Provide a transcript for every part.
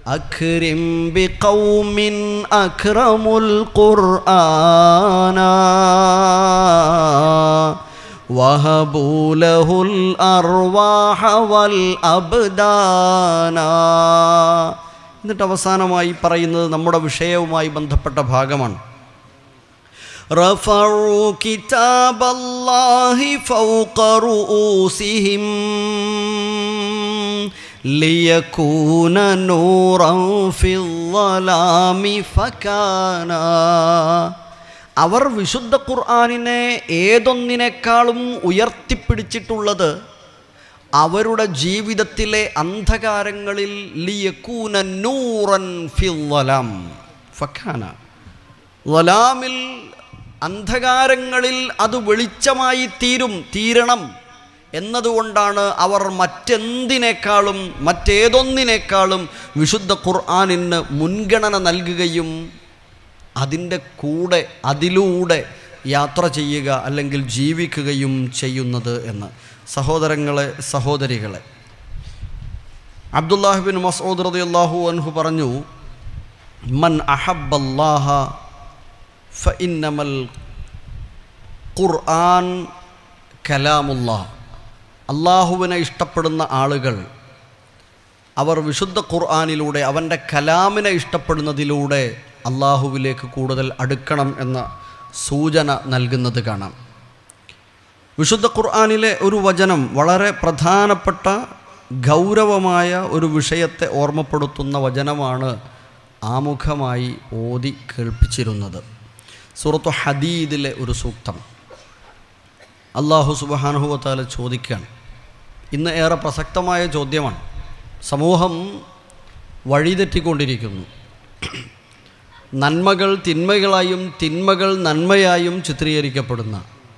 أكرم بقوم أكرموا القرآن وهبوا له الأرواح والأبدان എന്നിട്ട് അവസാനമായി പറയുന്നത് നമ്മുടെ വിഷയവുമായി ബന്ധപ്പെട്ട ഭാഗമാണ് رفعوا كتاب الله فوق رؤوسهم ليكون نورا في الظلام فكان അവർ വിശുദ്ധ ഖുർആാനിനെ ഏതൊന്നിനേക്കാളും ഉയർത്തിപ്പിടിച്ചിട്ടുള്ളത് അവരുടെ ജീവിതത്തിലെ അന്ധകാരങ്ങളിൽ ലിയക്കൂന നൂറൻ ഫില്ലലാം ഫഖാന വലാമിൽ അന്ധകാരങ്ങളിൽ അത് വെളിച്ചമായി തീരും തീരണം എന്നതുകൊണ്ടാണ് അവർ മറ്റെന്തിനേക്കാളും മറ്റേതൊന്നിനേക്കാളും വിശുദ്ധ ഖുർആാനിന് മുൻഗണന നൽകുകയും അതിൻ്റെ കൂടെ അതിലൂടെ യാത്ര ചെയ്യുക അല്ലെങ്കിൽ ജീവിക്കുകയും ചെയ്യുന്നത് എന്ന് സഹോദരങ്ങളെ സഹോദരികളെ അബ്ദുല്ലാഹിബിൻ മസൂദ് റതി അള്ളാഹു അൻഹു പറഞ്ഞു മൻ അഹബല്ലാഹ ഫഇന്നമൽ ഖുർആൻ കലാമുല്ലാ അള്ളാഹുവിനെ ഇഷ്ടപ്പെടുന്ന ആളുകൾ അവർ വിശുദ്ധ ഖുർആാനിലൂടെ അവൻ്റെ കലാമിനെ ഇഷ്ടപ്പെടുന്നതിലൂടെ അള്ളാഹുവിലേക്ക് കൂടുതൽ അടുക്കണം എന്ന സൂചന നൽകുന്നത് കാണാം വിശുദ്ധ ഖുർആാനിലെ ഒരു വചനം വളരെ പ്രധാനപ്പെട്ട ഗൗരവമായ ഒരു വിഷയത്തെ ഓർമ്മപ്പെടുത്തുന്ന വചനമാണ് ആമുഖമായി ഓതി കേൾപ്പിച്ചിരുന്നത് സൂറത്തു ഹദീദിലെ ഒരു സൂക്തം അള്ളാഹു സുബാനുഹുവത്താല ചോദിക്കുകയാണ് ഇന്ന് ഏറെ പ്രസക്തമായ ചോദ്യമാണ് സമൂഹം വഴിതെറ്റിക്കൊണ്ടിരിക്കുന്നു നന്മകൾ തിന്മകളായും തിന്മകൾ നന്മയായും ചിത്രീകരിക്കപ്പെടുന്ന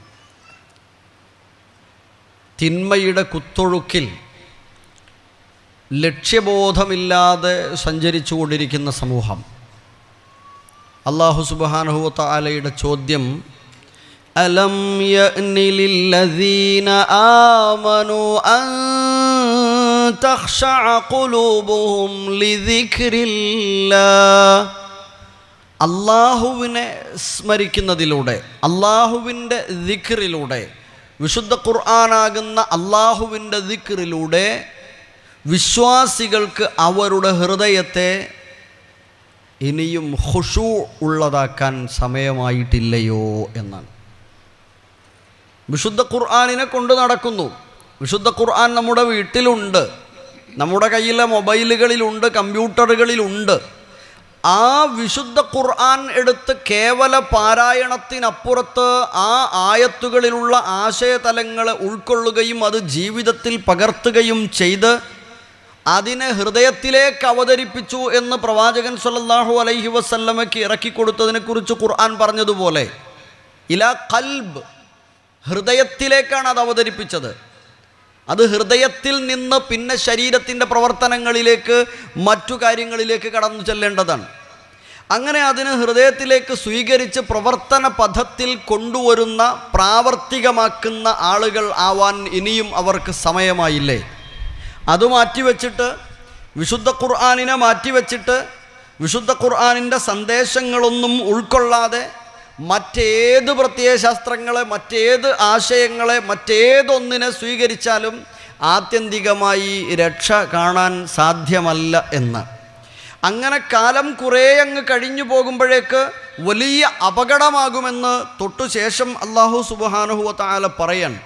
തിന്മയുടെ കുത്തൊഴുക്കിൽ ലക്ഷ്യബോധമില്ലാതെ സഞ്ചരിച്ചു കൊണ്ടിരിക്കുന്ന സമൂഹം അള്ളാഹു സുബാനഹുവത്ത ആലയുടെ ചോദ്യം അലം യഅ്നിലില്ലദീന ആമനു അൻ തഖ്ശഅ ഖുലൂബുഹും ലിദിക്രില്ലാഹ് അള്ളാഹുവിനെ സ്മരിക്കുന്നതിലൂടെ അള്ളാഹുവിൻ്റെ ദിക്റിലൂടെ വിശുദ്ധ ഖുർആനാകുന്ന അള്ളാഹുവിൻ്റെ ദിക്റിലൂടെ വിശ്വാസികൾക്ക് അവരുടെ ഹൃദയത്തെ ഇനിയും ഹുഷു ഉള്ളതാക്കാൻ സമയമായിട്ടില്ലയോ എന്നാണ് വിശുദ്ധ ഖുർആാനിനെ കൊണ്ട് നടക്കുന്നു വിശുദ്ധ ഖുർആൻ നമ്മുടെ വീട്ടിലുണ്ട് നമ്മുടെ കയ്യിലെ മൊബൈലുകളിലുണ്ട് കമ്പ്യൂട്ടറുകളിലുണ്ട് ആ വിശുദ്ധ ഖുർആൻ എടുത്ത് കേവല പാരായണത്തിനപ്പുറത്ത് ആ ആയത്തുകളിലുള്ള ആശയതലങ്ങളെ ഉൾക്കൊള്ളുകയും അത് ജീവിതത്തിൽ പകർത്തുകയും ചെയ്ത് അതിനെ ഹൃദയത്തിലേക്ക് അവതരിപ്പിച്ചു എന്ന് പ്രവാചകൻ സല്ലല്ലാഹു അലൈഹി വസല്ലമയ്ക്ക് ഇറക്കിക്കൊടുത്തതിനെക്കുറിച്ച് ഖുർആൻ പറഞ്ഞതുപോലെ ഇല കൽബ് ഹൃദയത്തിലേക്കാണ് അത് അവതരിപ്പിച്ചത് അത് ഹൃദയത്തിൽ നിന്ന് പിന്നെ ശരീരത്തിൻ്റെ പ്രവർത്തനങ്ങളിലേക്ക് മറ്റു കാര്യങ്ങളിലേക്ക് കടന്നു ചെല്ലേണ്ടതാണ് അങ്ങനെ അതിന് ഹൃദയത്തിലേക്ക് സ്വീകരിച്ച് പ്രവർത്തന പഥത്തിൽ കൊണ്ടുവരുന്ന പ്രാവർത്തികമാക്കുന്ന ആളുകൾ ആവാൻ ഇനിയും അവർക്ക് സമയമായില്ലേ അത് മാറ്റിവെച്ചിട്ട് വിശുദ്ധ ഖുർആാനിനെ മാറ്റിവെച്ചിട്ട് വിശുദ്ധ ഖുർആാനിൻ്റെ സന്ദേശങ്ങളൊന്നും ഉൾക്കൊള്ളാതെ മറ്റേത് പ്രത്യയശാസ്ത്രങ്ങളെ മറ്റേത് ആശയങ്ങളെ മറ്റേതൊന്നിനെ സ്വീകരിച്ചാലും ആത്യന്തികമായി രക്ഷ കാണാൻ സാധ്യമല്ല എന്ന് അങ്ങനെ കാലം കുറേ അങ്ങ് കഴിഞ്ഞു പോകുമ്പോഴേക്ക് വലിയ അപകടമാകുമെന്ന് തൊട്ടു ശേഷം അള്ളാഹു സുബാനുഹുവ താല പറയാൻ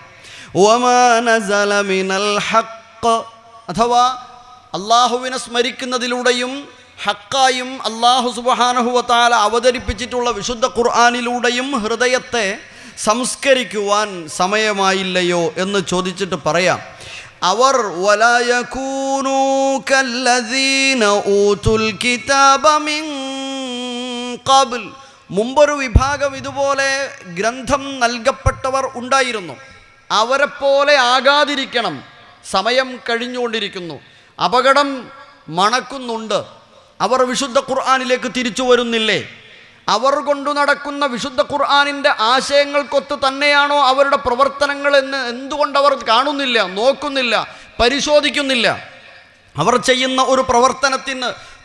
അഥവാ അള്ളാഹുവിനെ സ്മരിക്കുന്നതിലൂടെയും ഹക്കായും അള്ളാഹു സുബഹാനഹുവത്താല അവതരിപ്പിച്ചിട്ടുള്ള വിശുദ്ധ ഖുർആാനിലൂടെയും ഹൃദയത്തെ സംസ്കരിക്കുവാൻ സമയമായില്ലയോ എന്ന് ചോദിച്ചിട്ട് പറയാം അവർ വലയകൂനൂ കല്ലദീന ഊതുൽ കിതാബ മിൻ ഖബ്ൽ മുമ്പൊരു വിഭാഗം ഇതുപോലെ ഗ്രന്ഥം നൽകപ്പെട്ടവർ ഉണ്ടായിരുന്നു അവരെപ്പോലെ ആകാതിരിക്കണം സമയം കഴിഞ്ഞുകൊണ്ടിരിക്കുന്നു അപകടം മണക്കുന്നുണ്ട് അവർ വിശുദ്ധ ഖുർആാനിലേക്ക് തിരിച്ചു വരുന്നില്ലേ അവർ കൊണ്ടു നടക്കുന്ന വിശുദ്ധ ഖുർആാനിൻ്റെ ആശയങ്ങൾക്കൊത്ത് തന്നെയാണോ അവരുടെ പ്രവർത്തനങ്ങൾ എന്ന് എന്തുകൊണ്ട് അവർ കാണുന്നില്ല നോക്കുന്നില്ല പരിശോധിക്കുന്നില്ല അവർ ചെയ്യുന്ന ഒരു പ്രവർത്തനത്തിന്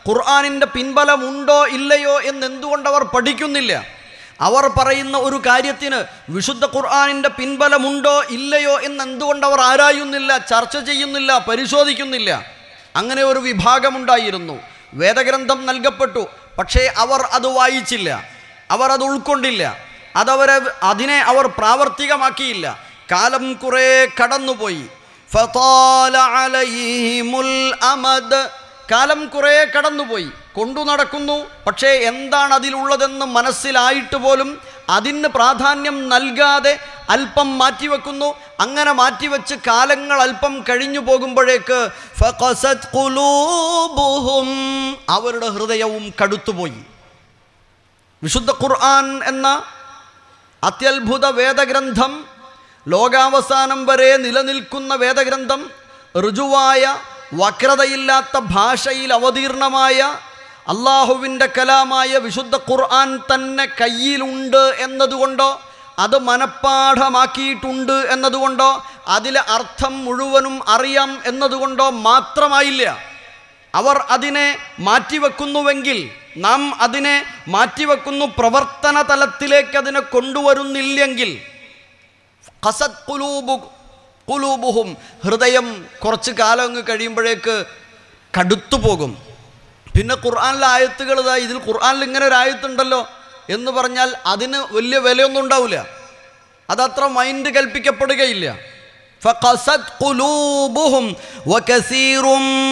ഖുർആാനിൻ്റെ പിൻബലമുണ്ടോ ഇല്ലയോ എന്ന് എന്തുകൊണ്ട് അവർ പഠിക്കുന്നില്ല അവർ പറയുന്ന ഒരു കാര്യത്തിന് വിശുദ്ധ ഖുർആാനിൻ്റെ പിൻബലമുണ്ടോ ഇല്ലയോ എന്ന് എന്തുകൊണ്ട് അവർ ആരായുന്നില്ല ചർച്ച ചെയ്യുന്നില്ല പരിശോധിക്കുന്നില്ല അങ്ങനെ ഒരു വിഭാഗമുണ്ടായിരുന്നു വേദഗ്രന്ഥം നൽകപ്പെട്ടു പക്ഷേ അവർ അത് വായിച്ചില്ല അവർ അത് ഉൾക്കൊണ്ടില്ല അതവരെ അതിനെ അവർ പ്രാവർത്തികമാക്കിയില്ല കാലം കുറേ കടന്നുപോയി ഫതാല അലൈഹിമുൽ അമദ് കാലം കുറേ കടന്നുപോയി കൊണ്ടു നടക്കുന്നു പക്ഷേ എന്താണ് അതിലുള്ളതെന്ന് മനസ്സിലായിട്ട് പോലും അതിന് പ്രാധാന്യം നൽകാതെ അല്പം മാറ്റിവെക്കുന്നു അങ്ങനെ മാറ്റിവെച്ച് കാലങ്ങൾ അല്പം കഴിഞ്ഞു പോകുമ്പോഴേക്ക് ഫഖസത് ഖുലൂബുഹും അവരുടെ ഹൃദയവും കടുത്തുപോയി വിശുദ്ധ ഖുർആൻ എന്ന അത്യത്ഭുത വേദഗ്രന്ഥം ലോകാവസാനം വരെ നിലനിൽക്കുന്ന വേദഗ്രന്ഥം ഋജുവായ വക്രതയില്ലാത്ത ഭാഷയിൽ അവതീർണമായ അള്ളാഹുവിൻ്റെ കലാമായ വിശുദ്ധ ഖുർആൻ തന്നെ കയ്യിലുണ്ട് എന്നതുകൊണ്ടോ അത് മനഃപ്പാഠമാക്കിയിട്ടുണ്ട് എന്നതുകൊണ്ടോ അതിലെ അർത്ഥം മുഴുവനും അറിയാം എന്നതുകൊണ്ടോ മാത്രമായില്ല അവർ അതിനെ മാറ്റിവെക്കുന്നുവെങ്കിൽ നാം അതിനെ മാറ്റിവെക്കുന്നു പ്രവർത്തന തലത്തിലേക്ക് അതിനെ കൊണ്ടുവരുന്നില്ലെങ്കിൽ ഖസത് കുലൂബു കുലൂബുഹും ഹൃദയം കുറച്ച് കാലം അങ്ങ് കഴിയുമ്പോഴേക്ക് കടുത്തു പോകും പിന്നെ ഖുർആാനിലെ ആയത്തുകൾ ഇതാ ഇതിൽ ഖുർആാനിൽ ഇങ്ങനെ ഒരു ആയത്തുണ്ടല്ലോ എന്ന് പറഞ്ഞാൽ അതിന് വലിയ വിലയൊന്നും ഉണ്ടാവില്ല അതത്ര മൈൻഡ് കൽപ്പിക്കപ്പെടുകയില്ല فقست قلوبهم وكثير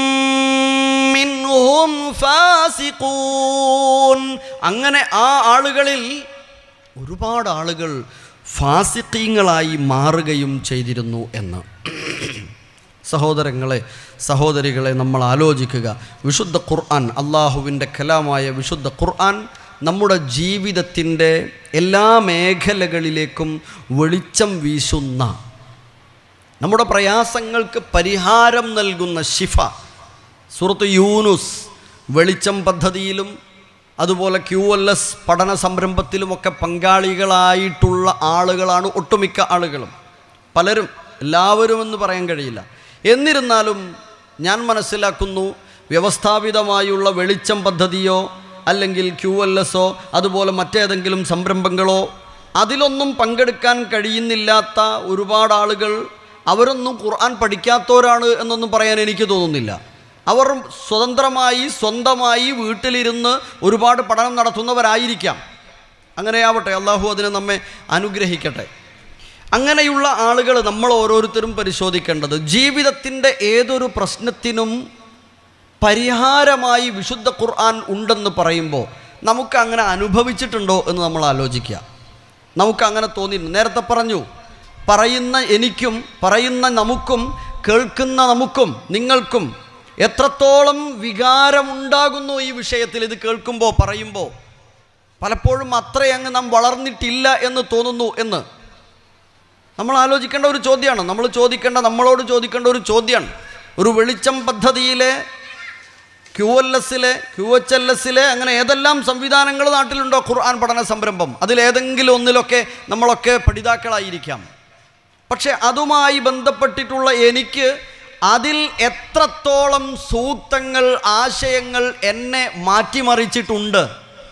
منهم فاسقون അങ്ങനെ ആ ആളുകളിൽ ഒരുപാട് ആളുകൾ ഫാസിക്കീങ്ങളായി മാറുകയും ചെയ്തിരുന്നു എന്ന് സഹോദരങ്ങളെ സഹോദരികളെ നമ്മൾ ആലോചിക്കുക വിശുദ്ധ ഖുർആൻ അള്ളാഹുവിൻ്റെ കലാമായ വിശുദ്ധ ഖുർആൻ നമ്മുടെ ജീവിതത്തിൻ്റെ എല്ലാ മേഖലകളിലേക്കും വെളിച്ചം വീശുന്ന നമ്മുടെ പ്രയാസങ്ങൾക്ക് പരിഹാരം നൽകുന്ന ശിഫ സുഹൃത്ത് യൂനുസ് വെളിച്ചം പദ്ധതിയിലും അതുപോലെ ക്യു എൽ എസ് പഠന സംരംഭത്തിലുമൊക്കെ പങ്കാളികളായിട്ടുള്ള ആളുകളാണ് ഒട്ടുമിക്ക ആളുകളും പലരും എല്ലാവരും എന്ന് പറയാൻ കഴിയില്ല എന്നിരുന്നാലും ഞാൻ മനസ്സിലാക്കുന്നു വ്യവസ്ഥാപിതമായുള്ള വെളിച്ചം പദ്ധതിയോ അല്ലെങ്കിൽ ക്യു എൽ എസോ അതുപോലെ മറ്റേതെങ്കിലും സംരംഭങ്ങളോ അതിലൊന്നും പങ്കെടുക്കാൻ കഴിയുന്നില്ലാത്ത ഒരുപാട് ആളുകൾ അവരൊന്നും ഖുർആൻ പഠിക്കാത്തവരാണ് എന്നൊന്നും പറയാൻ എനിക്ക് തോന്നുന്നില്ല അവർ സ്വതന്ത്രമായി സ്വന്തമായി വീട്ടിലിരുന്ന് ഒരുപാട് പഠനം നടത്തുന്നവരായിരിക്കാം അങ്ങനെയാവട്ടെ അള്ളാഹു അതിനെ നമ്മെ അനുഗ്രഹിക്കട്ടെ അങ്ങനെയുള്ള ആളുകൾ നമ്മൾ ഓരോരുത്തരും പരിശോധിക്കേണ്ടത് ജീവിതത്തിൻ്റെ ഏതൊരു പ്രശ്നത്തിനും പരിഹാരമായി വിശുദ്ധ ഖുർആൻ ഉണ്ടെന്ന് പറയുമ്പോൾ നമുക്ക് അങ്ങനെ അനുഭവിച്ചിട്ടുണ്ടോ എന്ന് നമ്മൾ ആലോചിക്കുക നമുക്ക് അങ്ങനെ തോന്നിയിരുന്നു നേരത്തെ പറഞ്ഞു പറയുന്ന എനിക്കും പറയുന്ന നമുക്കും കേൾക്കുന്ന നമുക്കും നിങ്ങൾക്കും എത്രത്തോളം വികാരമുണ്ടാകുന്നു ഈ വിഷയത്തിൽ ഇത് കേൾക്കുമ്പോൾ പറയുമ്പോൾ പലപ്പോഴും അത്രയങ്ങ് നാം വളർന്നിട്ടില്ല എന്ന് തോന്നുന്നു എന്ന് നമ്മൾ ആലോചിക്കേണ്ട ഒരു ചോദ്യമാണ് നമ്മൾ ചോദിക്കേണ്ട നമ്മളോട് ചോദിക്കേണ്ട ഒരു ചോദ്യമാണ് ഒരു വെളിച്ചം പദ്ധതിയിലെ ക്യു എൽ എസിലെ ക്യു എച്ച് എൽ എസിലെ അങ്ങനെ ഏതെല്ലാം സംവിധാനങ്ങൾ നാട്ടിലുണ്ടോ ഖുർആൻ പഠന സംരംഭം അതിലേതെങ്കിലും ഒന്നിലൊക്കെ നമ്മളൊക്കെ പഠിതാക്കളായിരിക്കാം പക്ഷെ അതുമായി ബന്ധപ്പെട്ടിട്ടുള്ള എനിക്ക് അതിൽ എത്രത്തോളം സൂക്തങ്ങൾ ആശയങ്ങൾ എന്നെ മാറ്റിമറിച്ചിട്ടുണ്ട്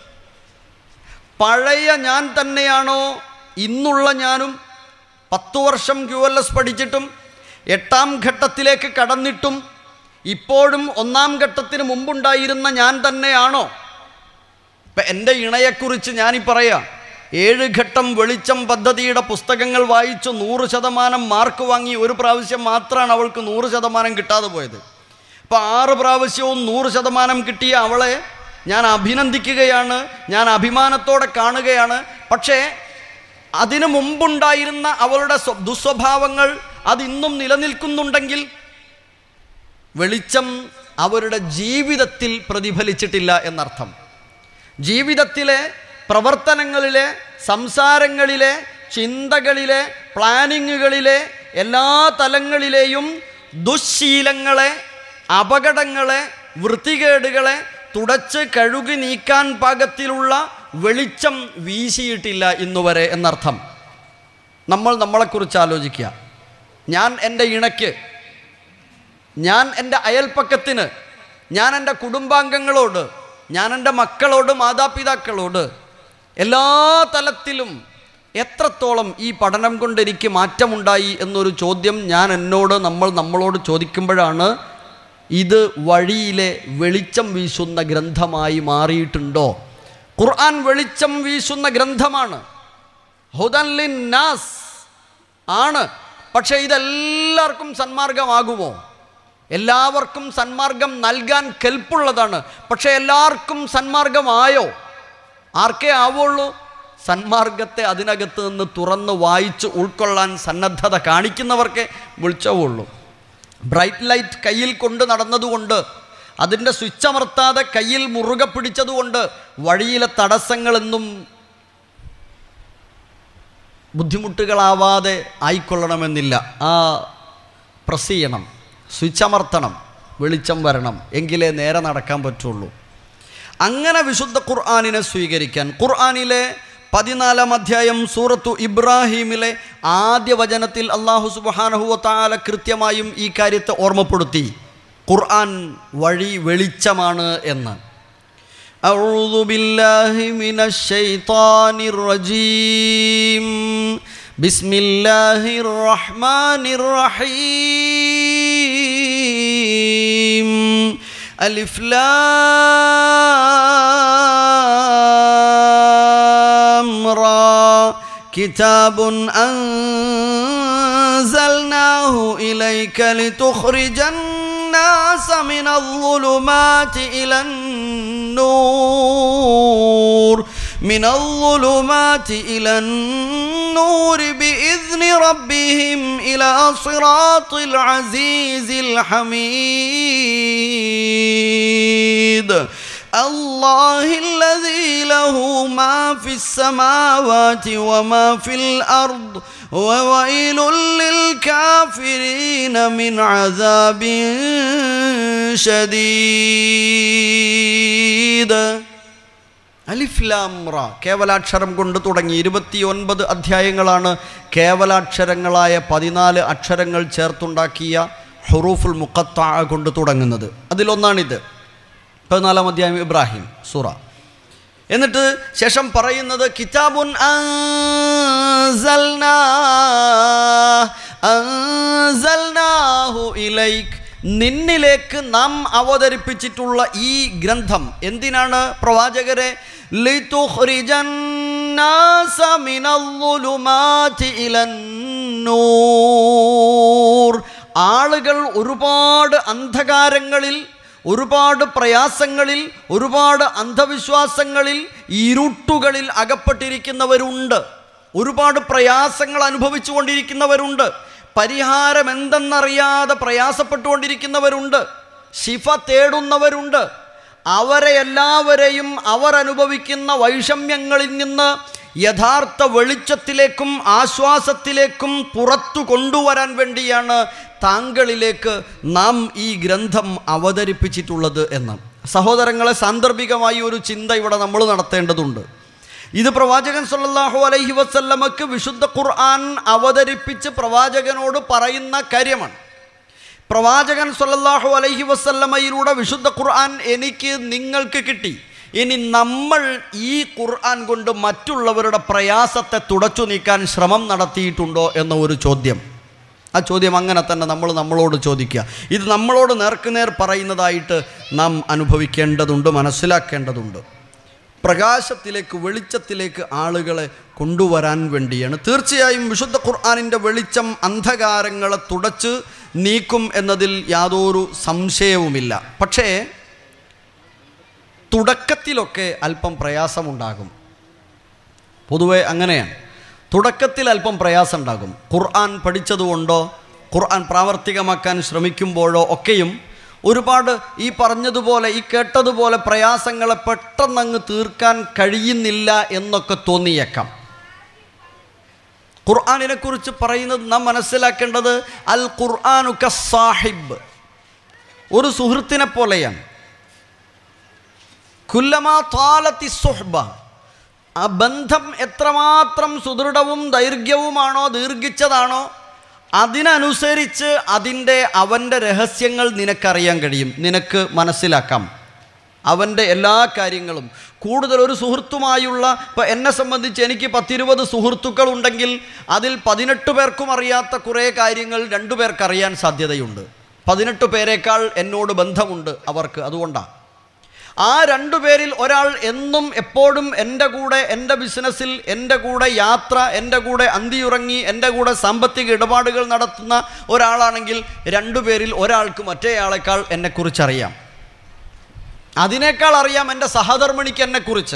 പഴയ ഞാൻ തന്നെയാണോ ഇന്നുള്ള ഞാനും പത്തു വർഷം ക്യു എൽ എസ് പഠിച്ചിട്ടും എട്ടാം ഘട്ടത്തിലേക്ക് കടന്നിട്ടും ഇപ്പോഴും ഒന്നാം ഘട്ടത്തിന് മുമ്പുണ്ടായിരുന്ന ഞാൻ തന്നെയാണോ ഇപ്പം എൻ്റെ ഇണയെക്കുറിച്ച് ഞാനീ പറയാം ഏഴ് ഘട്ടം വെളിച്ചം പദ്ധതിയുടെ പുസ്തകങ്ങൾ വായിച്ചു നൂറ് ശതമാനം മാർക്ക് വാങ്ങി ഒരു പ്രാവശ്യം മാത്രമാണ് അവൾക്ക് നൂറ് ശതമാനം കിട്ടാതെ പോയത് ഇപ്പോൾ ആറ് പ്രാവശ്യവും നൂറ് ശതമാനം കിട്ടിയ അവളെ ഞാൻ അഭിനന്ദിക്കുകയാണ് ഞാൻ അഭിമാനത്തോടെ കാണുകയാണ് പക്ഷേ അതിനു മുമ്പുണ്ടായിരുന്ന അവളുടെ സ്വ- ദുസ്വഭാവങ്ങൾ അതിന്നും നിലനിൽക്കുന്നുണ്ടെങ്കിൽ വെളിച്ചം അവരുടെ ജീവിതത്തിൽ പ്രതിഫലിച്ചിട്ടില്ല എന്നർത്ഥം ജീവിതത്തിലെ പ്രവർത്തനങ്ങളിലെ സംസാരങ്ങളിലെ ചിന്തകളിലെ പ്ലാനിങ്ങുകളിലെ എല്ലാ തലങ്ങളിലെയും ദുശ്ശീലങ്ങളെ അപകടങ്ങളെ വൃത്തികേടുകളെ തുടച്ച് കഴുകി നീക്കാൻ പാകത്തിലുള്ള വെളിച്ചം വീശിയിട്ടില്ല ഇന്നുവരെ എന്നർത്ഥം നമ്മൾ നമ്മളെക്കുറിച്ച് ആലോചിക്കുക ഞാൻ എൻ്റെ ഇണയ്ക്ക് ഞാൻ എൻ്റെ അയൽപ്പക്കത്തിന് ഞാൻ എൻ്റെ കുടുംബാംഗങ്ങളോട് ഞാൻ എൻ്റെ മക്കളോട് മാതാപിതാക്കളോട് എല്ലാ തലത്തിലും എത്രത്തോളം ഈ പഠനം കൊണ്ട് എനിക്ക് മാറ്റമുണ്ടായി എന്നൊരു ചോദ്യം ഞാൻ എന്നോട് നമ്മൾ നമ്മളോട് ചോദിക്കുമ്പോഴാണ് ഇത് വഴിയിലെ വെളിച്ചം വീശുന്ന ഗ്രന്ഥമായി മാറിയിട്ടുണ്ടോ ഖുർആൻ വെളിച്ചം വീശുന്ന ഗ്രന്ഥമാണ് ഹുദൻ ലിന്നാസ് ആണ് പക്ഷേ ഇതെല്ലാവർക്കും സന്മാർഗമാകുമോ എല്ലാവർക്കും സന്മാർഗം നൽകാൻ കെൽപ്പുള്ളതാണ് പക്ഷേ എല്ലാവർക്കും സന്മാർഗമായോ ആർക്കേ ആവുള്ളൂ സന്മാർഗത്തെ അതിനകത്ത് നിന്ന് തുറന്ന് വായിച്ച് ഉൾക്കൊള്ളാൻ സന്നദ്ധത കാണിക്കുന്നവർക്കേ വിളിച്ചവുള്ളൂ ബ്രൈറ്റ് ലൈറ്റ് കയ്യിൽ കൊണ്ട് നടന്നതുകൊണ്ട് അതിൻ്റെ സ്വിച്ച് അമർത്താതെ കയ്യിൽ മുറുകെ പിടിച്ചതുകൊണ്ട് വഴിയിലെ തടസ്സങ്ങളെന്നും ബുദ്ധിമുട്ടുകളാവാതെ ആയിക്കൊള്ളണമെന്നില്ല ആ പ്രസ് ചെയ്യണം സ്വിച്ച് അമർത്തണം വെളിച്ചം വരണം എങ്കിലേ നേരെ നടക്കാൻ പറ്റുള്ളൂ അങ്ങനെ വിശുദ്ധ ഖുർആാനിനെ സ്വീകരിക്കാൻ ഖുർആാനിലെ പതിനാലാം അധ്യായം സൂറത്തു ഇബ്രാഹീമിലെ ആദ്യ വചനത്തിൽ അള്ളാഹു സുബാനഹുവ താല കൃത്യമായും ഈ കാര്യത്തെ ഓർമ്മപ്പെടുത്തി ഖുർആൻ വഴി വെളിച്ചമാണ് എന്ന് أعوذ بالله من الشيطان الرجيم بسم الله الرحمن الرحيم ألف لام را كتاب أنزلناه إليك لتخرج الناس من الظلمات إلى النور من الظلمات إلى النور بإذن ربهم إلى صراط العزيز الحميد الله الذي له ما في السماوات وما في الأرض وويل للكافرين من عذاب شديد അലിഫ്ലാംറ കേവലാക്ഷരം കൊണ്ട് തുടങ്ങി ഇരുപത്തിയൊൻപത് അധ്യായങ്ങളാണ് കേവലാക്ഷരങ്ങളായ പതിനാല് അക്ഷരങ്ങൾ ചേർത്തുണ്ടാക്കിയ ഹുറൂഫുൽ മുഖത്ത കൊണ്ട് തുടങ്ങുന്നത് അതിലൊന്നാണിത് പതിനാലാം അധ്യായം ഇബ്രാഹിം സൂറ എന്നിട്ട് ശേഷം പറയുന്നത് കിതാബുൻ അൻസൽനാ അൻസൽനാഹു ഇലൈക് നിന്നിലേക്ക് നാം അവതരിപ്പിച്ചിട്ടുള്ള ഈ ഗ്രന്ഥം എന്തിനാണ് പ്രവാചകരെ ലിതുഖ്രിജന്നാസ മിനൽ-ളുലുമാതി ഇലൻ-നൂർ ആളുകൾ ഒരുപാട് അന്ധകാരങ്ങളിൽ ഒരുപാട് പ്രയാസങ്ങളിൽ ഒരുപാട് അന്ധവിശ്വാസങ്ങളിൽ ഇരുട്ടുകളിൽ അകപ്പെട്ടിരിക്കുന്നവരുണ്ട് ഒരുപാട് പ്രയാസങ്ങൾ അനുഭവിച്ചു കൊണ്ടിരിക്കുന്നവരുണ്ട് പരിഹാരം എന്തെന്നറിയാതെ പ്രയാസപ്പെട്ടുകൊണ്ടിരിക്കുന്നവരുണ്ട് ശിഫ തേടുന്നവരുണ്ട് അവരെ എല്ലാവരെയും അവർ അനുഭവിക്കുന്ന വൈഷമ്യങ്ങളിൽ നിന്ന് യഥാർത്ഥ വെളിച്ചത്തിലേക്കും ആശ്വാസത്തിലേക്കും പുറത്തു കൊണ്ടുവരാൻ വേണ്ടിയാണ് താങ്കളിലേക്ക് നാം ഈ ഗ്രന്ഥം അവതരിപ്പിച്ചിട്ടുള്ളത് എന്ന് സഹോദരങ്ങളെ സാന്ദർഭികമായി ഒരു ചിന്ത ഇവിടെ നമ്മൾ നടത്തേണ്ടതുണ്ട് ഇത് പ്രവാചകൻ സല്ലല്ലാഹു അലൈഹി വസല്ലമക്ക് വിശുദ്ധ ഖുർആൻ അവതരിപ്പിച്ച് പ്രവാചകനോട് പറയുന്ന കാര്യമാണ് പ്രവാചകൻ സല്ലല്ലാഹു അലൈഹി വസല്ലമയിലൂടെ വിശുദ്ധ ഖുർആൻ എനിക്ക് നിങ്ങൾക്ക് കിട്ടി ഇനി നമ്മൾ ഈ ഖുർആൻ കൊണ്ട് മറ്റുള്ളവരുടെ പ്രയാസത്തെ തുടച്ചു നീക്കാൻ ശ്രമം നടത്തിയിട്ടുണ്ടോ എന്ന ഒരു ചോദ്യം ആ ചോദ്യം അങ്ങനെ തന്നെ നമ്മൾ നമ്മളോട് ചോദിക്കുക ഇത് നമ്മളോട് നേർക്കുനേർ പറയുന്നതായിട്ട് നാം അനുഭവിക്കേണ്ടതുണ്ട് മനസ്സിലാക്കേണ്ടതുണ്ട് പ്രകാശത്തിലേക്ക് വെളിച്ചത്തിലേക്ക് ആളുകളെ കൊണ്ടുവരാൻ വേണ്ടിയാണ് തീർച്ചയായും വിശുദ്ധ ഖുർആാനിൻ്റെ വെളിച്ചം അന്ധകാരങ്ങളെ തുടച്ച് നീക്കും എന്നതിൽ യാതൊരു സംശയവുമില്ല പക്ഷേ തുടക്കത്തിലൊക്കെ അല്പം പ്രയാസമുണ്ടാകും പൊതുവെ അങ്ങനെയാണ് തുടക്കത്തിൽ അല്പം പ്രയാസം ഉണ്ടാകും ഖുർആൻ പഠിച്ചതുകൊണ്ടോ ഖുർആൻ പ്രാവർത്തികമാക്കാൻ ശ്രമിക്കുമ്പോഴോ ഒക്കെയും ഒരുപാട് ഈ പറഞ്ഞതുപോലെ ഈ കേട്ടതുപോലെ പ്രയാസങ്ങളെ പെട്ടെന്നങ്ങ് തീർക്കാൻ കഴിയുന്നില്ല എന്നൊക്കെ തോന്നിയേക്കാം ഖുർആാനിനെ കുറിച്ച് പറയുന്നത് നാം മനസ്സിലാക്കേണ്ടത് അൽ ഖുർആാനു സാഹിബ് ഒരു സുഹൃത്തിനെ പോലെയാണ് കുല്ലമാ താലത്തി സുഹ്ബ ആ ബന്ധം എത്രമാത്രം സുദൃഢവും ദൈർഘ്യവുമാണോ ദീർഘിച്ചതാണോ അതിനനുസരിച്ച് അതിൻ്റെ അവൻ്റെ രഹസ്യങ്ങൾ നിനക്കറിയാൻ കഴിയും നിനക്ക് മനസ്സിലാക്കാം അവൻ്റെ എല്ലാ കാര്യങ്ങളും കൂടുതൽ ഒരു സുഹൃത്തുമായുള്ള ഇപ്പോൾ എന്നെ സംബന്ധിച്ച് എനിക്ക് പത്തിരുപത് സുഹൃത്തുക്കൾ ഉണ്ടെങ്കിൽ അതിൽ പതിനെട്ട് പേർക്കും അറിയാത്ത കുറേ കാര്യങ്ങൾ രണ്ടു പേർക്ക് അറിയാൻ സാധ്യതയുണ്ട് പതിനെട്ട് പേരേക്കാൾ എന്നോട് ബന്ധമുണ്ട് അവർക്ക് അതുകൊണ്ടാണ് ആ രണ്ടു പേരിൽ ഒരാൾ എന്നും എപ്പോഴും എൻ്റെ കൂടെ എൻ്റെ ബിസിനസ്സിൽ എൻ്റെ കൂടെ യാത്ര എൻ്റെ കൂടെ അന്തിയുറങ്ങി എൻ്റെ കൂടെ സാമ്പത്തിക ഇടപാടുകൾ നടത്തുന്ന ഒരാളാണെങ്കിൽ രണ്ടു പേരിൽ ഒരാൾക്ക് മറ്റേയാളെക്കാൾ എന്നെക്കുറിച്ചറിയാം അതിനേക്കാൾ അറിയാം എൻ്റെ സഹധർമ്മിണിക്ക് എന്നെക്കുറിച്ച്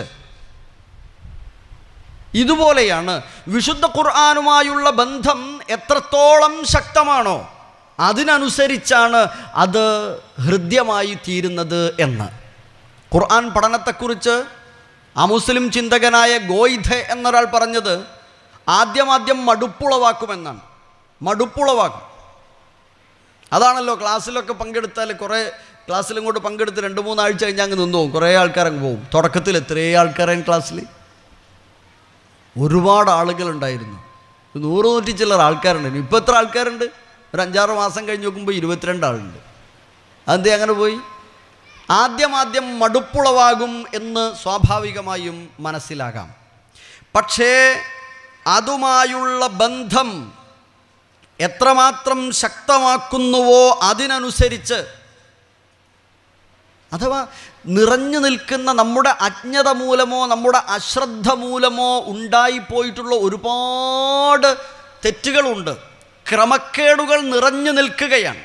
ഇതുപോലെയാണ് വിശുദ്ധ ഖുർആാനുമായുള്ള ബന്ധം എത്രത്തോളം ശക്തമാണോ അതിനനുസരിച്ചാണ് അത് ഹൃദ്യമായി തീരുന്നത് എന്ന് ഖുർആൻ പഠനത്തെക്കുറിച്ച് അമുസ്ലിം ചിന്തകനായ ഗോയിധെ എന്നൊരാൾ പറഞ്ഞത് ആദ്യമാദ്യം മടുപ്പുളവാക്കുമെന്നാണ് മടുപ്പുളവാക്കും അതാണല്ലോ ക്ലാസ്സിലൊക്കെ പങ്കെടുത്താൽ കുറേ ക്ലാസ്സിൽ ഇങ്ങോട്ട് പങ്കെടുത്ത് രണ്ട് മൂന്നാഴ്ച കഴിഞ്ഞാൽ അങ്ങ് നിന്നു പോകും കുറേ ആൾക്കാരങ്ങ് പോകും തുടക്കത്തിൽ എത്രയോ ആൾക്കാരാണ് ക്ലാസ്സിൽ ഒരുപാട് ആളുകളുണ്ടായിരുന്നു ഒരു നൂറ് നൂറ്റി ചില്ലറ ആൾക്കാരുണ്ടായിരുന്നു ഇപ്പോൾ എത്ര ആൾക്കാരുണ്ട് ഒരു അഞ്ചാറ് മാസം കഴിഞ്ഞ് നോക്കുമ്പോൾ ഇരുപത്തിരണ്ട് ആളുണ്ട് അതെന്തേ അങ്ങനെ പോയി ആദ്യം ആദ്യം മടുപ്പുളവാകും എന്ന് സ്വാഭാവികമായും മനസ്സിലാകാം പക്ഷേ അതുമായുള്ള ബന്ധം എത്രമാത്രം ശക്തമാക്കുന്നുവോ അതിനനുസരിച്ച് അഥവാ നിറഞ്ഞു നിൽക്കുന്ന നമ്മുടെ അജ്ഞത മൂലമോ നമ്മുടെ അശ്രദ്ധ മൂലമോ ഉണ്ടായിപ്പോയിട്ടുള്ള ഒരുപാട് തെറ്റുകളുണ്ട് ക്രമക്കേടുകൾ നിറഞ്ഞു നിൽക്കുകയാണ്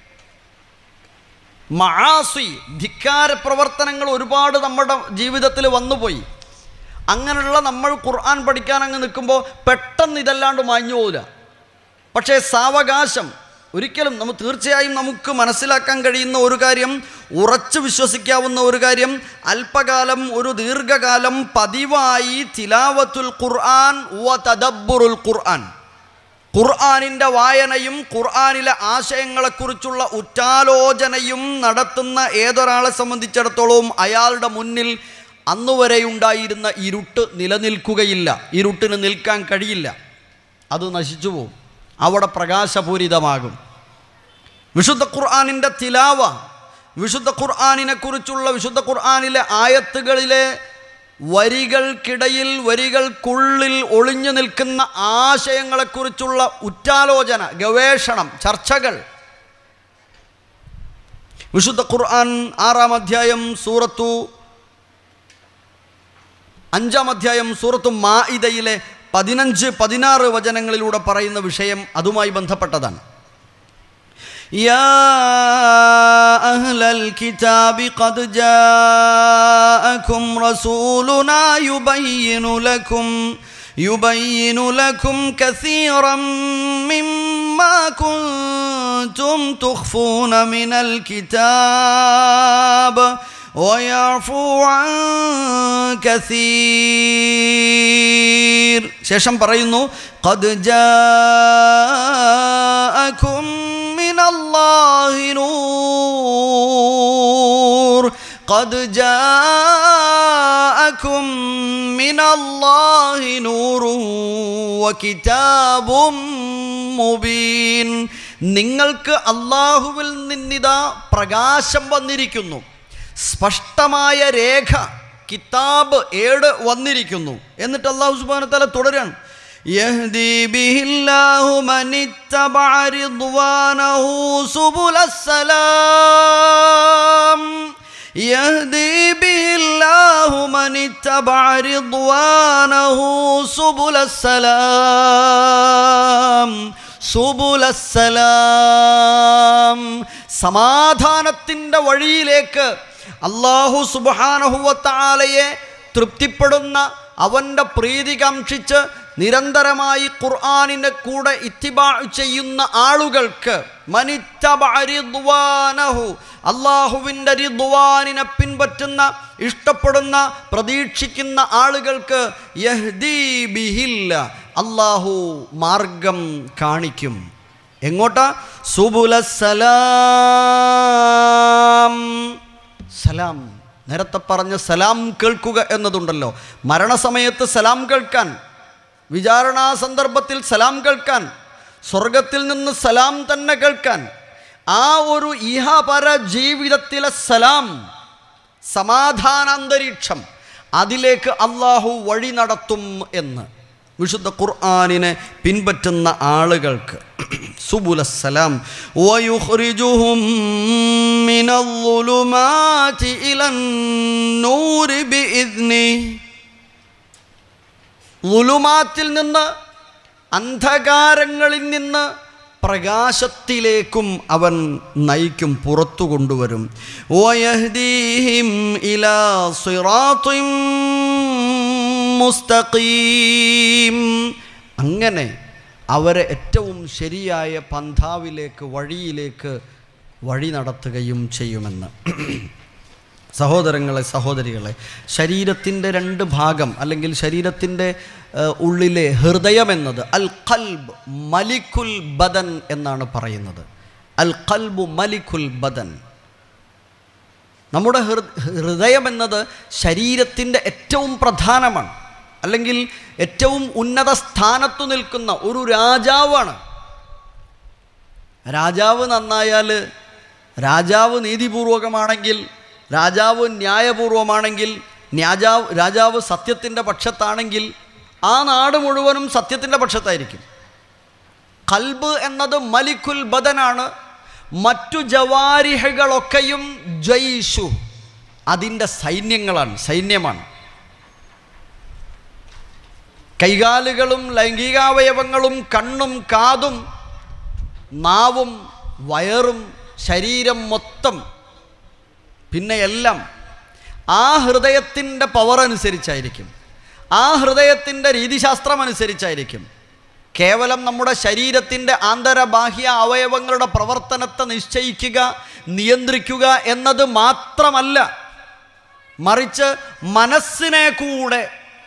മഹാസി ധിക്കാര പ്രവർത്തനങ്ങൾ ഒരുപാട് നമ്മുടെ ജീവിതത്തിൽ വന്നുപോയി അങ്ങനെയുള്ള നമ്മൾ ഖുർആൻ പഠിക്കാൻ അങ്ങ് നിൽക്കുമ്പോൾ പെട്ടെന്ന് ഇതല്ലാണ്ട് മാഞ്ഞു പോകില്ല പക്ഷേ സാവകാശം ഒരിക്കലും നമുക്ക് തീർച്ചയായും നമുക്ക് മനസ്സിലാക്കാൻ കഴിയുന്ന ഒരു കാര്യം ഉറച്ചു വിശ്വസിക്കാവുന്ന ഒരു കാര്യം അല്പകാലം ഒരു ദീർഘകാലം പതിവായി തിലാവത്തുൽ ഖുർആൻ വ തദബ്ബുറുൽ ഖുർആൻ ഖുർആാനിൻ്റെ വായനയും ഖുർആാനിലെ ആശയങ്ങളെക്കുറിച്ചുള്ള ഉറ്റാലോചനയും നടത്തുന്ന ഏതൊരാളെ സംബന്ധിച്ചിടത്തോളവും അയാളുടെ മുന്നിൽ അന്നുവരെയുണ്ടായിരുന്ന ഇരുട്ട് നിലനിൽക്കുകയില്ല ഇരുട്ടിന് നിൽക്കാൻ കഴിയില്ല അത് നശിച്ചു പോകും അവിടെ പ്രകാശപൂരിതമാകും വിശുദ്ധ ഖുർആാനിൻ്റെ തിലാവ വിശുദ്ധ ഖുർആാനിനെ കുറിച്ചുള്ള വിശുദ്ധ ഖുർആാനിലെ ആയത്തുകളിലെ വരികൾക്കിടയിൽ വരികൾക്കുള്ളിൽ ഒളിഞ്ഞു നിൽക്കുന്ന ആശയങ്ങളെക്കുറിച്ചുള്ള ഉറ്റാലോചന ഗവേഷണം ചർച്ചകൾ വിശുദ്ധ ഖുർആൻ ആറാം അധ്യായം സൂറത്തു അഞ്ചാം അധ്യായം സൂറത്തു മാഇദയിലെ പതിനഞ്ച് പതിനാറ് വചനങ്ങളിലൂടെ പറയുന്ന വിഷയം അതുമായി ബന്ധപ്പെട്ടതാണ് يا أهل الكتاب قد جاءكم رسولنا يبين لكم يبين لكم كثيرا مما كنتم تخفون من الكتاب ويعفو عن كثير ശേഷം പറയുന്നു قد جاءكم من الله نور قد جاءكم من الله نور وكتاب مبين നിങ്ങൾക്ക് അള്ളാഹുവിൽ നിന്നിതാ പ്രകാശം വന്നിരിക്കുന്നു സ്പഷ്ടമായ രേഖ കിതാബ് ഏട് വന്നിരിക്കുന്നു എന്നിട്ട് അള്ളാഹു സുബാന തല തുടരാണ് يهدي به الله من اتبع رضوانه سبل السلام يهدي به الله من اتبع رضوانه سبل السلام സുബുല സലാം സമാധാനത്തിൻ്റെ വഴിയിലേക്ക് അള്ളാഹു സുബാനഹുവത്താലയെ തൃപ്തിപ്പെടുന്ന അവൻ്റെ പ്രീതി കാക്ഷിച്ച് നിരന്തരമായി ഖുർആാനിൻ്റെ കൂടെ ഇത്തിബാ ചെയ്യുന്ന ആളുകൾക്ക് മനിത്തബരിദ്വാനഹു അള്ളാഹുവിൻ്റെ റിദ്വാനിനെ പിൻപറ്റുന്ന ഇഷ്ടപ്പെടുന്ന പ്രതീക്ഷിക്കുന്ന ആളുകൾക്ക് യഹ്ദീ ബിഹില്ല അള്ളാഹു മാർഗം കാണിക്കും എങ്ങോട്ടാ സുബുലസലാം സലാം നേരത്തെ പറഞ്ഞ സലാം കേൾക്കുക എന്നതുണ്ടല്ലോ മരണസമയത്ത് സലാം കേൾക്കാൻ വിചാരണാ സന്ദർഭത്തിൽ സലാം കേൾക്കാൻ സ്വർഗത്തിൽ നിന്ന് സലാം തന്നെ കേൾക്കാൻ ആ ഒരു ഇഹപര ജീവിതത്തിലെ സലാം സമാധാനാന്തരീക്ഷം അതിലേക്ക് അള്ളാഹു വഴി നടത്തും എന്ന് വിശുദ്ധ ഖുർആാനിനെ പിൻപറ്റുന്ന ആളുകൾക്ക് സുബുലസലാം വയുഖ്രിജുഹും മിനൽ-ളുലുമാതി ഇലൻ-നൂരി ബിഇദ്നിഹി ലുലുമാത്തിൽ നിന്ന് അന്ധകാരങ്ങളിൽ നിന്ന് പ്രകാശത്തിലേക്കും അവൻ നയിക്കും പുറത്തു കൊണ്ടുവരും വയഹ്ദീഹിം ഇലാ സിറാത്തിൻ മുസ്തഖീം അങ്ങനെ അവരെ ഏറ്റവും ശരിയായ പന്ഥാവിലേക്ക് വഴിയിലേക്ക് വഴി നടത്തുകയും ചെയ്യുമെന്ന് സഹോദരങ്ങളെ സഹോദരികളെ ശരീരത്തിൻ്റെ രണ്ട് ഭാഗം അല്ലെങ്കിൽ ശരീരത്തിൻ്റെ ഏഹ്, ഉള്ളിലെ ഹൃദയം എന്നത് അൽ ഖൽബ് മലിക്കുൽ ബദൻ എന്നാണ് പറയുന്നത് അൽ ഖൽബു മലിക്കുൽ ബദൻ നമ്മുടെ ഹൃ ഹൃദയം എന്നത് ശരീരത്തിൻ്റെ ഏറ്റവും പ്രധാനമാണ് അല്ലെങ്കിൽ ഏറ്റവും ഉന്നത സ്ഥാനത്തു നിൽക്കുന്ന ഒരു രാജാവാണ് രാജാവ് നന്നായാൽ രാജാവ് നീതിപൂർവകമാണെങ്കിൽ രാജാവ് ന്യായപൂർവമാണെങ്കിൽ ന്യാജാവ് രാജാവ് സത്യത്തിൻ്റെ പക്ഷത്താണെങ്കിൽ ആ നാട് മുഴുവനും സത്യത്തിൻ്റെ പക്ഷത്തായിരിക്കും കൽബ് എന്നത് മലിക്കുൽ ബദനാണ് മറ്റു ജവാരിഹകളൊക്കെയും ജയ്ഷു അതിൻ്റെ സൈന്യങ്ങളാണ് സൈന്യമാണ് കൈകാലുകളും ലൈംഗികാവയവങ്ങളും കണ്ണും കാതും നാവും വയറും ശരീരം മൊത്തം പിന്നെ എല്ലാം ആ ഹൃദയത്തിൻ്റെ പവർ അനുസരിച്ചായിരിക്കും ആ ഹൃദയത്തിൻ്റെ രീതിശാസ്ത്രം അനുസരിച്ചായിരിക്കും കേവലം നമ്മുടെ ശരീരത്തിൻ്റെ ആന്തരബാഹ്യ അവയവങ്ങളുടെ പ്രവർത്തനത്തെ നിശ്ചയിക്കുക നിയന്ത്രിക്കുക എന്നത് മാത്രമല്ല മറിച്ച് മനസ്സിനെ കൂടെ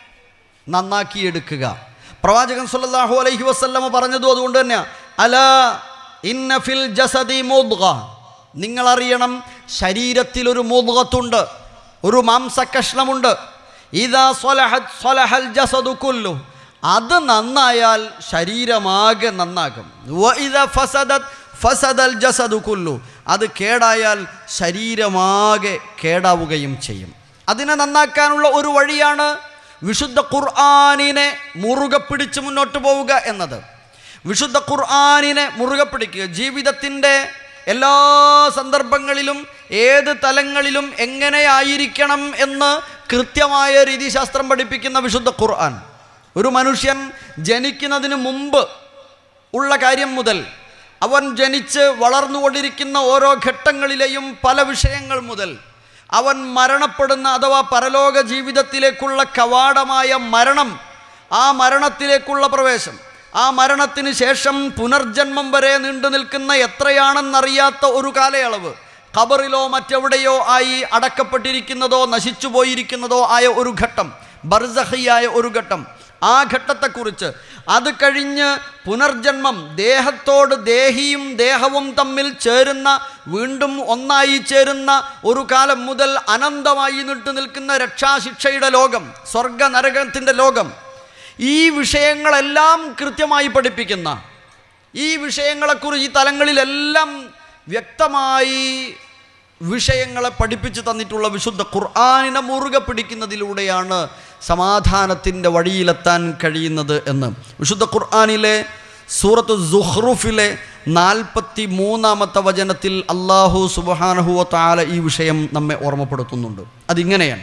നന്നാക്കിയെടുക്കുക പ്രവാചകൻ സല്ലല്ലാഹു അലൈഹി വസല്ലമ പറഞ്ഞതും അതുകൊണ്ട് തന്നെ അല ഇന്ന ഫിൽ ജസദി മുദ്ഗ നിങ്ങളറിയണം ശരീരത്തിൽ ഒരു മുദ്ഗത്തുണ്ട് ഒരു മാംസക്കഷ്ണമുണ്ട് ഇതാ സ്വലഹത് സ്വലഹൽ ജസദു കുല്ലു അത് നന്നായാൽ ശരീരമാകെ നന്നാകും വ ഇദ ഫസദത് ഫസദൽ ജസദു കുല്ലു അത് കേടായാൽ ശരീരമാകെ കേടാവുകയും ചെയ്യും അതിനെ നന്നാക്കാനുള്ള ഒരു വഴിയാണ് വിശുദ്ധ ഖുർആാനിനെ മുറുകെ പിടിച്ച് മുന്നോട്ട് പോവുക എന്നത് വിശുദ്ധ ഖുർആാനിനെ മുറുകെ പിടിക്കുക ജീവിതത്തിൻ്റെ എല്ലാ സന്ദർഭങ്ങളിലും ഏത് തലങ്ങളിലും എങ്ങനെയായിരിക്കണം എന്ന് കൃത്യമായ രീതിശാസ്ത്രം പഠിപ്പിക്കുന്ന വിശുദ്ധ ഖുർആൻ ഒരു മനുഷ്യൻ ജനിക്കുന്നതിന് മുമ്പ് ഉള്ള കാര്യം മുതൽ അവൻ ജനിച്ച് വളർന്നുകൊണ്ടിരിക്കുന്ന ഓരോ ഘട്ടങ്ങളിലെയും പല വിഷയങ്ങൾ മുതൽ അവൻ മരണപ്പെടുന്ന അഥവാ പരലോക ജീവിതത്തിലേക്കുള്ള കവാടമായ മരണം ആ മരണത്തിലേക്കുള്ള പ്രവേശം ആ മരണത്തിന് ശേഷം പുനർജന്മം വരെ നീണ്ടു നിൽക്കുന്ന എത്രയാണെന്നറിയാത്ത ഒരു കാലയളവ് ഖബറിലോ മറ്റെവിടെയോ ആയി അടക്കപ്പെട്ടിരിക്കുന്നതോ നശിച്ചു പോയിരിക്കുന്നതോ ആയ ഒരു ഘട്ടം ബർസഹിയായ ഒരു ഘട്ടം ആ ഘട്ടത്തെക്കുറിച്ച് അത് കഴിഞ്ഞ് പുനർജന്മം ദേഹത്തോട് ദേഹിയും ദേഹവും തമ്മിൽ ചേരുന്ന വീണ്ടും ഒന്നായി ചേരുന്ന ഒരു കാലം മുതൽ അനന്തമായി നീണ്ടു നിൽക്കുന്ന രക്ഷാശിക്ഷയുടെ ലോകം സ്വർഗ നരകത്തിൻ്റെ ലോകം ഈ വിഷയങ്ങളെല്ലാം കൃത്യമായി പഠിപ്പിക്കുന്ന ഈ വിഷയങ്ങളെക്കുറിച്ച് ഈ തലങ്ങളിലെല്ലാം വ്യക്തമായി വിഷയങ്ങളെ പഠിപ്പിച്ചു തന്നിട്ടുള്ള വിശുദ്ധ ഖുർആാനിനെ മുറുകെ പിടിക്കുന്നതിലൂടെയാണ് സമാധാനത്തിൻ്റെ വഴിയിലെത്താൻ കഴിയുന്നത് എന്ന് വിശുദ്ധ ഖുർആാനിലെ സൂറത്ത് സുഹ്റുഫിലെ നാൽപ്പത്തി മൂന്നാമത്തെ വചനത്തിൽ അള്ളാഹു സുബഹാനഹുവ താല ഈ വിഷയം നമ്മെ ഓർമ്മപ്പെടുത്തുന്നുണ്ട് അതിങ്ങനെയാണ്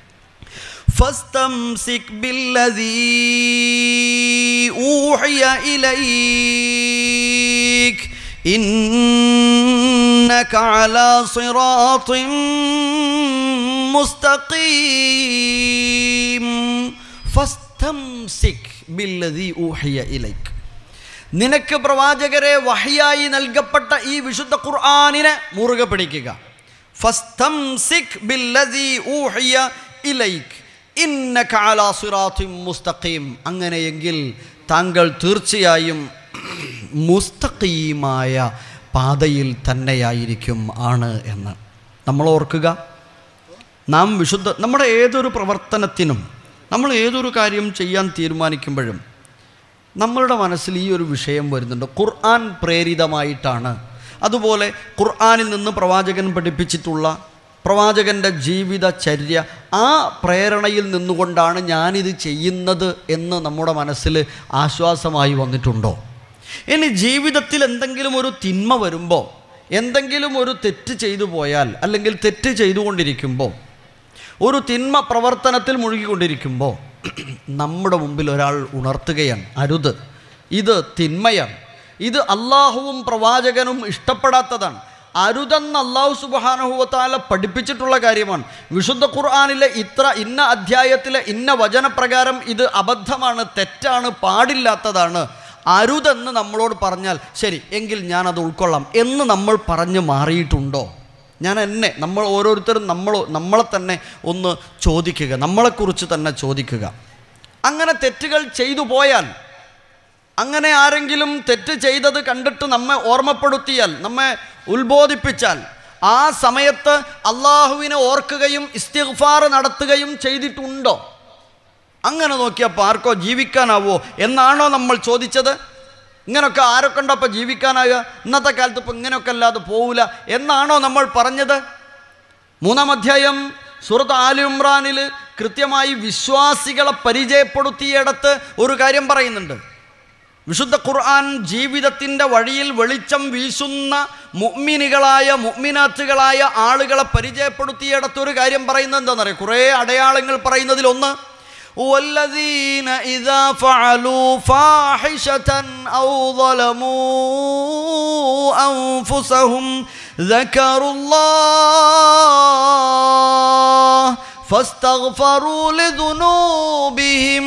فاستمسك بالذي أوحي إليك إنك على صراط مستقيم فاستمسك بالذي أوحي إليك നിനക്ക് പ്രവാചകരെ വഹിയായി നൽകപ്പെട്ട ഈ വിശുദ്ധ ഖുർആാനിനെ മുറുകെ പിടിക്കുക ഫസ്തംസിക് ബില്ലദീ ഊഹിയ ഇലൈക് ഇന്നക അലാ സിറാത്തിൻ മുസ്തഖീം അങ്ങനെയെങ്കിൽ താങ്കൾ തീർച്ചയായും മുസ്തഖീമായ പാതയിൽ തന്നെയായിരിക്കും ആണ് എന്ന് നമ്മൾ ഓർക്കുക നാം വിശുദ്ധ നമ്മുടെ ഏതൊരു പ്രവർത്തനത്തിനും നമ്മൾ ഏതൊരു കാര്യം ചെയ്യാൻ തീരുമാനിക്കുമ്പോഴും നമ്മളുടെ മനസ്സിൽ ഈ ഒരു വിഷയം വരുന്നുണ്ട് ഖുർആൻ പ്രേരിതമായിട്ടാണ് അതുപോലെ ഖുർആനിൽ നിന്ന് പ്രവാചകൻ പഠിപ്പിച്ചിട്ടുള്ള പ്രവാചകൻ്റെ ജീവിതചര്യ ആ പ്രേരണയിൽ നിന്നുകൊണ്ടാണ് ഞാനിത് ചെയ്യുന്നത് എന്ന് നമ്മുടെ മനസ്സിൽ ആശ്വാസമായി വന്നിട്ടുണ്ടോ ഇനി ജീവിതത്തിൽ എന്തെങ്കിലും ഒരു തിന്മ വരുമ്പോൾ എന്തെങ്കിലും ഒരു തെറ്റ് ചെയ്തു പോയാൽ അല്ലെങ്കിൽ തെറ്റ് ചെയ്തുകൊണ്ടിരിക്കുമ്പോൾ ഒരു തിന്മ പ്രവർത്തനത്തിൽ മുഴുകിക്കൊണ്ടിരിക്കുമ്പോൾ നമ്മുടെ മുമ്പിൽ ഒരാൾ ഉണർത്തുകയാണ് അരുത് ഇത് തിന്മയാണ് ഇത് അള്ളാഹുവും പ്രവാചകനും ഇഷ്ടപ്പെടാത്തതാണ് അരുതെന്ന് അള്ളാഹു സുബാനഹുവത്താല പഠിപ്പിച്ചിട്ടുള്ള കാര്യമാണ് വിശുദ്ധ ഖുർആാനിലെ ഇത്ര ഇന്ന അധ്യായത്തിലെ ഇന്ന വചനപ്രകാരം ഇത് അബദ്ധമാണ് തെറ്റാണ് പാടില്ലാത്തതാണ് അരുതെന്ന് നമ്മളോട് പറഞ്ഞാൽ ശരി എങ്കിൽ ഞാനത് ഉൾക്കൊള്ളാം എന്ന് നമ്മൾ പറഞ്ഞു മാറിയിട്ടുണ്ടോ ഞാൻ എന്നെ നമ്മൾ ഓരോരുത്തരും നമ്മൾ നമ്മളെ തന്നെ ഒന്ന് ചോദിക്കുക നമ്മളെക്കുറിച്ച് തന്നെ ചോദിക്കുക അങ്ങനെ തെറ്റുകൾ ചെയ്തു പോയാൽ അങ്ങനെ ആരെങ്കിലും തെറ്റ് ചെയ്തത് കണ്ടിട്ട് നമ്മെ ഓർമ്മപ്പെടുത്തിയാൽ നമ്മെ ഉത്ബോധിപ്പിച്ചാൽ ആ സമയത്ത് അള്ളാഹുവിനെ ഓർക്കുകയും ഇസ്തിഗ്ഫാർ നടത്തുകയും ചെയ്തിട്ടുണ്ടോ അങ്ങനെ നോക്കിയപ്പോൾ ആർക്കോ ജീവിക്കാനാവോ എന്നാണോ നമ്മൾ ചോദിച്ചത് ഇങ്ങനൊക്കെ ആരൊക്കെ ഉണ്ടോ അപ്പോൾ ജീവിക്കാനാകുക ഇന്നത്തെ കാലത്ത് ഇപ്പോൾ ഇങ്ങനെയൊക്കെ അല്ലാതെ പോവില്ല എന്നാണോ നമ്മൾ പറഞ്ഞത് മൂന്നാം അധ്യായം സൂറത്ത് ആലി ഇമ്രാനിൽ കൃത്യമായി വിശ്വാസികളെ പരിചയപ്പെടുത്തിയിടത്ത് ഒരു കാര്യം പറയുന്നുണ്ട് വിശുദ്ധ ഖുർആൻ ജീവിതത്തിൻ്റെ വഴിയിൽ വെളിച്ചം വീശുന്ന മുഅ്മിനുകളായ മുഅ്മിനാത്തുകളായ ആളുകളെ പരിചയപ്പെടുത്തിയിടത്തൊരു കാര്യം പറയുന്നത് എന്താണെന്നറിയാം കുറേ അടയാളങ്ങൾ പറയുന്നതിലൊന്ന് والذين إذا فعلوا فاحشة أو ظلموا أنفسهم ذكروا الله فاستغفروا لذنوبهم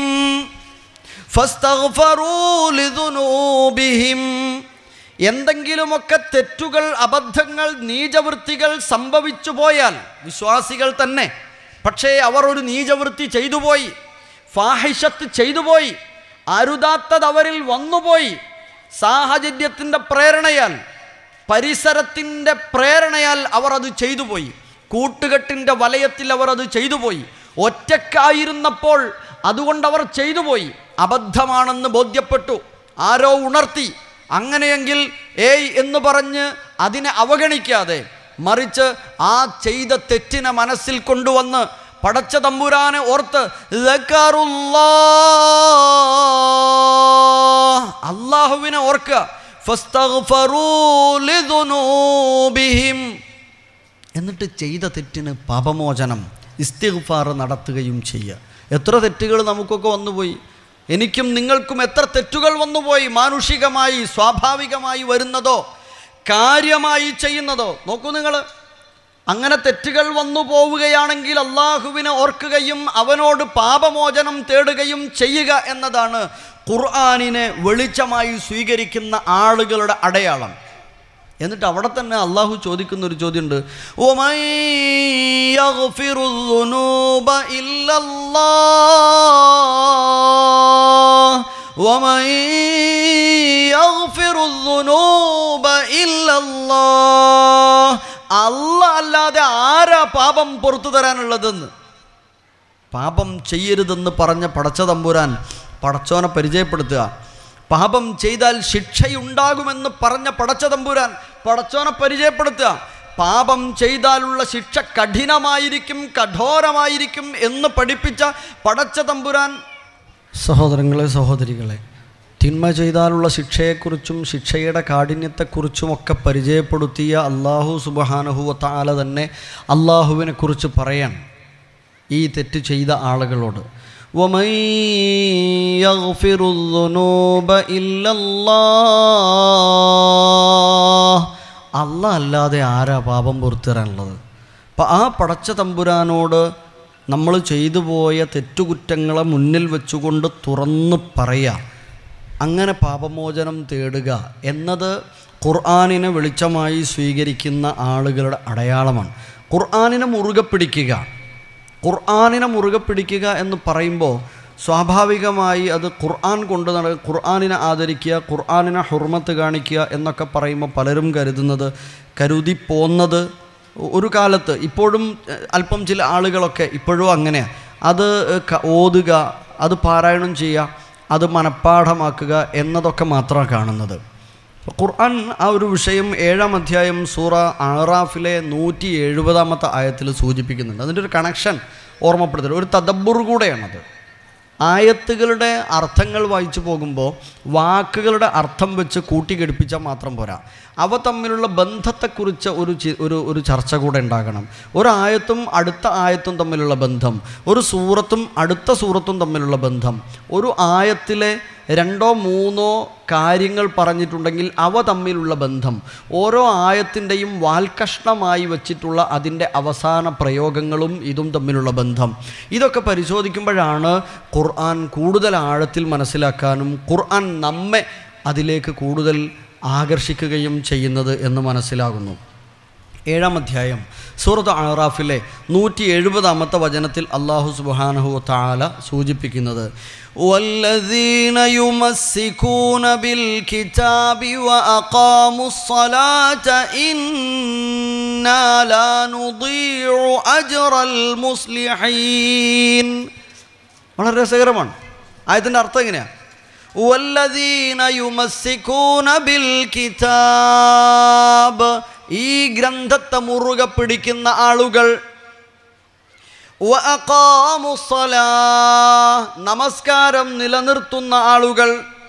فاستغفروا لذنوبهم എന്തെങ്കിലുമൊക്കെ തെറ്റുകൾ അബദ്ധങ്ങൾ നീചവൃത്തികൾ സംഭവിച്ചു പോയാൽ വിശ്വാസികൾ തന്നെ പക്ഷേ അവർ ഒരു നീചവൃത്തി ചെയ്തുപോയി ഫാഹിഷത്ത് ചെയ്തുപോയി അരുതാത്തത് അവരിൽ വന്നുപോയി സാഹചര്യത്തിൻ്റെ പ്രേരണയാൽ പരിസരത്തിൻ്റെ പ്രേരണയാൽ അവർ അത് ചെയ്തുപോയി കൂട്ടുകെട്ടിൻ്റെ വലയത്തിൽ അവർ അത് ചെയ്തുപോയി ഒറ്റക്കായിരുന്നപ്പോൾ അതുകൊണ്ട് അവർ ചെയ്തുപോയി അബദ്ധമാണെന്ന് ബോധ്യപ്പെട്ടു ആരോ ഉണർത്തി അങ്ങനെയെങ്കിൽ ഏയ് എന്ന് പറഞ്ഞ് അതിനെ അവഗണിക്കാതെ മറിച്ച് ആ ചെയ്ത തെറ്റിനെ മനസ്സിൽ കൊണ്ടുവന്ന് പടച്ച തമ്പുരാനെ ഓർത്ത് ദക്കറുല്ലാ. അള്ളാഹുവിനെ ഓർക്കുക ഫസ്തഗ്ഫറൂ ലിദുനൂബിഹിം. എന്നിട്ട് ചെയ്ത തെറ്റിന് പാപമോചനം ഇസ്തിഗ്ഫാർ നടത്തുകയും ചെയ്യുക എത്ര തെറ്റുകൾ നമുക്കൊക്കെ വന്നുപോയി എനിക്കും നിങ്ങൾക്കും എത്ര തെറ്റുകൾ വന്നുപോയി മാനുഷികമായി സ്വാഭാവികമായി വരുന്നതോ കാര്യമായി ചെയ്യുന്നതോ നോക്കൂ നിങ്ങൾ അങ്ങനെ തെറ്റുകൾ വന്നു പോവുകയാണെങ്കിൽ അള്ളാഹുവിനെ ഓർക്കുകയും അവനോട് പാപമോചനം തേടുകയും ചെയ്യുക എന്നതാണ് ഖുർആാനിനെ വെളിച്ചമായി സ്വീകരിക്കുന്ന ആളുകളുടെ അടയാളം എന്നിട്ട് അവിടെ തന്നെ അള്ളാഹു ചോദിക്കുന്ന ഒരു ചോദ്യമുണ്ട് "വമൻ യഗ്ഫിറു ദുനൂബ ഇല്ലല്ലാഹ് വമൻ യഗ്ഫിറു ദുനൂബ ഇല്ലല്ലാഹ് അല്ലാ അല്ലാതെ ആരാ പാപം പുറത്തു തരാനുള്ളതെന്ന് പാപം ചെയ്യരുതെന്ന് പറഞ്ഞ പടച്ച തമ്പുരാൻ പടച്ചോനെ പരിചയപ്പെടുത്തുക പാപം ചെയ്താൽ ശിക്ഷയുണ്ടാകുമെന്ന് പറഞ്ഞ പടച്ച തമ്പുരാൻ പടച്ചോനെ പരിചയപ്പെടുത്തുക പാപം ചെയ്താലുള്ള ശിക്ഷ കഠിനമായിരിക്കും കഠോരമായിരിക്കും എന്ന് പഠിപ്പിച്ച പടച്ച തമ്പുരാൻ സഹോദരങ്ങളെ സഹോദരികളെ തിന്മ ചെയ്താലുള്ള ശിക്ഷയെക്കുറിച്ചും ശിക്ഷയുടെ കാഠിന്യത്തെക്കുറിച്ചുമൊക്കെ പരിചയപ്പെടുത്തിയ അള്ളാഹു സുബഹാനഹുവ താല തന്നെ അള്ളാഹുവിനെക്കുറിച്ച് പറയാൻ ഈ തെറ്റ് ചെയ്ത ആളുകളോട് وَمَن يَغْفِرُ الذُّنُوبَ إِلَّا اللَّهُ അല്ല അല്ലാതെ ആരാ പാപം പുറത്തിറാനുള്ളത് അപ്പം ആ പടച്ച തമ്പുരാനോട് നമ്മൾ ചെയ്തു പോയ തെറ്റുകുറ്റങ്ങളെ മുന്നിൽ വെച്ചുകൊണ്ട് തുറന്ന് പറയാം അങ്ങനെ പാപമോചനം തേടുക എന്നത് ഖുർആാനിനെ വെളിച്ചമായി സ്വീകരിക്കുന്ന ആളുകളുടെ അടയാളമാണ് ഖുർആാനിനെ മുറുകെ പിടിക്കുക ഖുർആാനിനെ മുറുകെ പിടിക്കുക എന്ന് പറയുമ്പോൾ സ്വാഭാവികമായി അത് ഖുർആൻ കൊണ്ട് നട ഖുർആാനിനെ ആദരിക്കുക ഖുർആാനിനെ ഹുർമത്ത് കാണിക്കുക എന്നൊക്കെ പറയുമ്പോൾ പലരും കരുതുന്നത് കരുതി പോന്നത് ഒരു കാലത്ത് ഇപ്പോഴും എഹ്, അല്പം ചില ആളുകളൊക്കെ ഇപ്പോഴും അങ്ങനെയാണ് അത് എഹ്, ക- ഓതുക അത് പാരായണം ചെയ്യുക അത് മനഃപ്പാഠമാക്കുക എന്നതൊക്കെ മാത്രമാണ് കാണുന്നത് ഖുർആൻ ആ ഒരു വിഷയം ഏഴാം അധ്യായം സൂറ ആറാഫിലെ നൂറ്റി എഴുപതാമത്തെ ആയത്തിൽ സൂചിപ്പിക്കുന്നുണ്ട് അതിൻ്റെ ഒരു കണക്ഷൻ ഓർമ്മപ്പെടുത്തൽ ഒരു തദബ്ബുർ കൂടെയാണത് ആയത്തുകളുടെ അർത്ഥങ്ങൾ വായിച്ചു പോകുമ്പോൾ വാക്കുകളുടെ അർത്ഥം വെച്ച് കൂട്ടിഘടിപ്പിച്ചാൽ മാത്രം പോരാ അവ തമ്മിലുള്ള ബന്ധത്തെക്കുറിച്ച് ഒരു ചി- ഒരു ഒരു ചർച്ച കൂടെ ഉണ്ടാകണം ഒരു ആയത്തും അടുത്ത ആയത്തും തമ്മിലുള്ള ബന്ധം ഒരു സൂറത്തും അടുത്ത സൂറത്തും തമ്മിലുള്ള ബന്ധം ഒരു ആയത്തിലെ രണ്ടോ മൂന്നോ കാര്യങ്ങൾ പറഞ്ഞിട്ടുണ്ടെങ്കിൽ അവ തമ്മിലുള്ള ബന്ധം ഓരോ ആയത്തിൻ്റെയും വാൽക്കഷ്ണമായി വച്ചിട്ടുള്ള അതിൻ്റെ അവസാന പ്രയോഗങ്ങളും ഇതും തമ്മിലുള്ള ബന്ധം ഇതൊക്കെ പരിശോധിക്കുമ്പോഴാണ് ഖുർആൻ കൂടുതൽ ആഴത്തിൽ മനസ്സിലാക്കാനും ഖുർആൻ നമ്മെ അതിലേക്ക് കൂടുതൽ ആകർഷിക്കുകയും ചെയ്യുന്നത് എന്ന് മനസ്സിലാകുന്നു ഏഴാം അധ്യായം സൂറത്ത് അറാഫിലെ നൂറ്റി എഴുപതാമത്തെ വചനത്തിൽ അള്ളാഹു സുബാനഹു താല സൂചിപ്പിക്കുന്നത് والذين يمسكون بالكتاب وأقاموا الصلاة إنا لا نضيع أجر المصلحين വളരെ രസകരമാണ് ആയത്തിൻ്റെ അർത്ഥം എങ്ങനെയാണ് വല്ലദീന യുമസ്സിക്കൂന ബിൽ കിതാബ് ഈ ഗ്രന്ഥത്തെ മുറുകെ പിടിക്കുന്ന ആളുകൾ വഅഖാമു സ്വലാ, നമസ്കാരം നിലനിർത്തുന്ന ആളുകൾ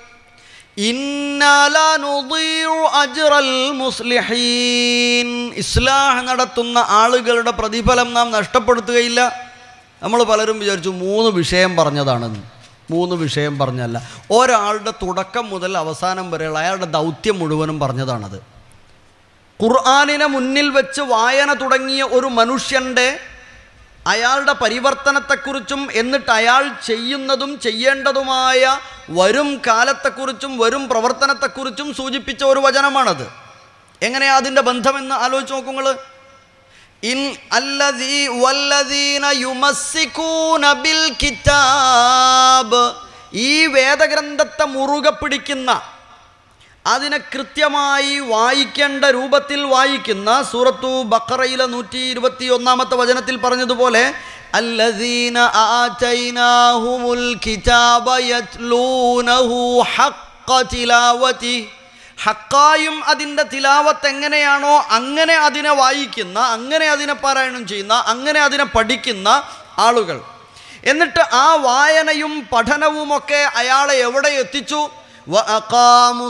ഇന്നാ ലാ നുദീഉ അജ്റൽ മുസ്ലിഹീൻ ഇസ്ലാഹ് നടത്തുന്ന ആളുകളുടെ പ്രതിഫലം നാം നഷ്ടപ്പെടുത്തുകയില്ല നമ്മൾ പലരും വിചാരിച്ചു മൂന്ന് വിഷയം പറഞ്ഞതാണെന്ന് മൂന്ന് വിഷയം പറഞ്ഞല്ല ഒരാളുടെ തുടക്കം മുതൽ അവസാനം വരെയുള്ള അയാളുടെ ദൗത്യം മുഴുവനും പറഞ്ഞതാണത് ഖുർആാനിനെ മുന്നിൽ വെച്ച് വായന തുടങ്ങിയ ഒരു മനുഷ്യൻ്റെ അയാളുടെ പരിവർത്തനത്തെക്കുറിച്ചും എന്നിട്ട് അയാൾ ചെയ്യുന്നതും ചെയ്യേണ്ടതുമായ വരും കാലത്തെക്കുറിച്ചും വരും പ്രവർത്തനത്തെക്കുറിച്ചും സൂചിപ്പിച്ച ഒരു വചനമാണത് എങ്ങനെയാ അതിൻ്റെ ബന്ധമെന്ന് ആലോചിച്ച് നോക്കുങ്ങൾ ഇൻ അല്ലദീ വല്ലദീന യുമസ്സിക്കൂന ബിൽ കിതാബ് ഈ വേദഗ്രന്ഥത്തെ മുറുകെ പിടിക്കുന്ന അതിനെ കൃത്യമായി വായിക്കേണ്ട രൂപത്തിൽ വായിക്കുന്ന സൂറത്തു ബക്കറയിലെ നൂറ്റി ഇരുപത്തി ഒന്നാമത്തെ വചനത്തിൽ പറഞ്ഞതുപോലെ അല്ലദീന ആതൈനാഹുമുൽ കിതാബ യത്ലൂനഹു ഹഖ്ഖ തിലാവതി ഹക്കായും അതിൻ്റെ തിലാവത്ത് എങ്ങനെയാണോ അങ്ങനെ അതിനെ വായിക്കുന്ന അങ്ങനെ അതിനെ പാരായണം ചെയ്യുന്ന അങ്ങനെ അതിനെ പഠിക്കുന്ന ആളുകൾ എന്നിട്ട് ആ വായനയും പഠനവുമൊക്കെ അയാളെ എവിടെ എത്തിച്ചു വഅഖാമു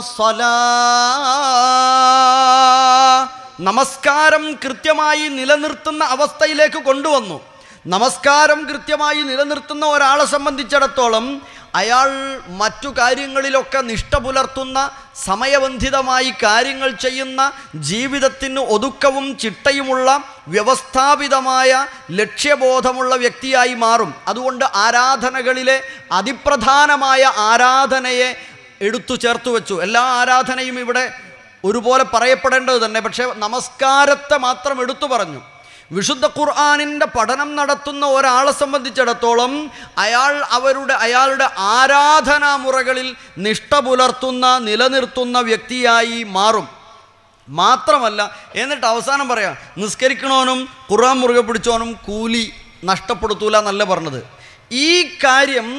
സ്വലാ. നമസ്കാരം കൃത്യമായി നിലനിർത്തുന്ന അവസ്ഥയിലേക്ക് കൊണ്ടുവന്നു നമസ്കാരം കൃത്യമായി നിലനിർത്തുന്ന ഒരാളെ സംബന്ധിച്ചിടത്തോളം അയാൾ മറ്റു കാര്യങ്ങളിലൊക്കെ നിഷ്ഠ പുലർത്തുന്ന സമയബന്ധിതമായി കാര്യങ്ങൾ ചെയ്യുന്ന ജീവിതത്തിന് ഒതുക്കവും ചിട്ടയുമുള്ള വ്യവസ്ഥാപിതമായ ലക്ഷ്യബോധമുള്ള വ്യക്തിയായി മാറും അതുകൊണ്ട് ആരാധനകളിലെ അതിപ്രധാനമായ ആരാധനയെ എടുത്തു ചേർത്ത് വെച്ചു എല്ലാ ആരാധനയും ഇവിടെ ഒരുപോലെ പറയപ്പെടേണ്ടത് തന്നെ പക്ഷേ നമസ്കാരത്തെ മാത്രം എടുത്തു പറഞ്ഞു വിശുദ്ധ ഖുർആാനിൻ്റെ പഠനം നടത്തുന്ന ഒരാളെ സംബന്ധിച്ചിടത്തോളം അയാൾ അവരുടെ അയാളുടെ ആരാധനാമുറകളിൽ നിഷ്ഠ പുലർത്തുന്ന നിലനിർത്തുന്ന വ്യക്തിയായി മാറും മാത്രമല്ല എന്നിട്ട് അവസാനം പറയാം നിസ്കരിക്കണവനും ഖുർആൻ മുറുകെ പിടിച്ചവനും കൂലി നഷ്ടപ്പെടുത്തൂല എന്നല്ല പറഞ്ഞത് ഈ കാര്യം